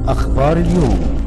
أخبار اليوم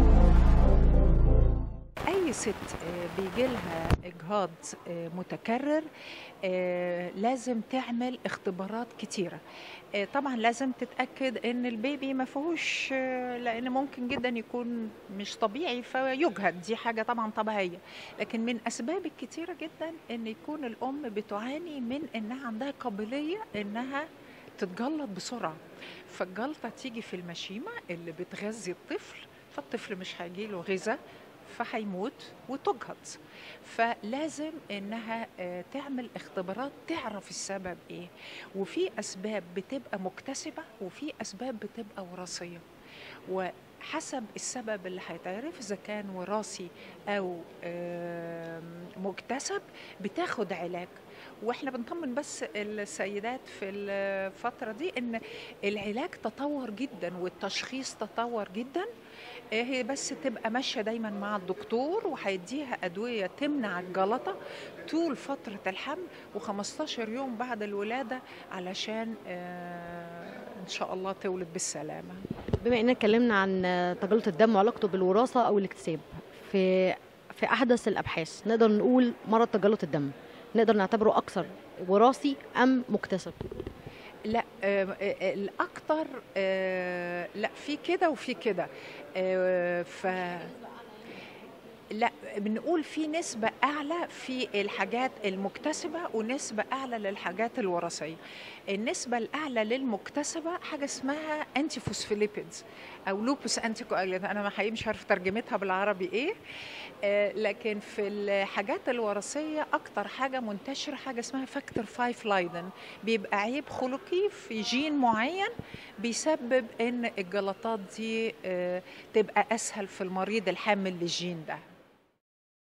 اي ست بيجي لها اجهاض آه، متكرر آه، لازم تعمل اختبارات كتيره آه، طبعا لازم تتاكد ان البيبي ما فيهوش آه، لان ممكن جدا يكون مش طبيعي فيجهد دي حاجه طبعا طبيعيه لكن من اسباب الكتيره جدا ان يكون الام بتعاني من انها عندها قابليه انها تتجلط بسرعه فالجلطه تيجي في المشيمه اللي بتغذي الطفل فالطفل مش هيجيله غذاء فهيموت وتجهض فلازم انها آه، تعمل اختبارات تعرف السبب ايه وفي اسباب بتبقى مكتسبه وفي اسباب بتبقى وراثيه وحسب السبب اللي هيتعرف اذا كان وراثي او آم، مكتسب بتاخد علاج واحنا بنطمن بس السيدات في الفتره دي ان العلاج تطور جدا والتشخيص تطور جدا آه، هي بس تبقى ماشيه دايما مع الدكتور وهيديها ادويه تمنع الجلطه طول فتره الحمل و15 يوم بعد الولاده علشان آه، ان شاء الله تولد بالسلامه بما اننا اتكلمنا عن تجلط الدم وعلاقته بالوراثه او الاكتساب في في احدث الابحاث نقدر نقول مرض تجلط الدم نقدر نعتبره اكثر وراثي ام مكتسب لا آه، آه، الاكتر آه، لا في كده وفي كده آه، ف لا بنقول في نسبة أعلى في الحاجات المكتسبة ونسبة أعلى للحاجات الوراثية النسبة الأعلى للمكتسبة حاجة اسمها أنتي فوسفوليبيدز أو لوبوس أنتي أنا ما حقيقي مش عارفة ترجمتها بالعربي إيه آه، لكن في الحاجات الوراثية أكتر حاجة منتشرة حاجة اسمها فاكتور 5 لايدن بيبقى عيب خلقي في جين معين بيسبب إن الجلطات دي آه، تبقى أسهل في المريض الحامل للجين ده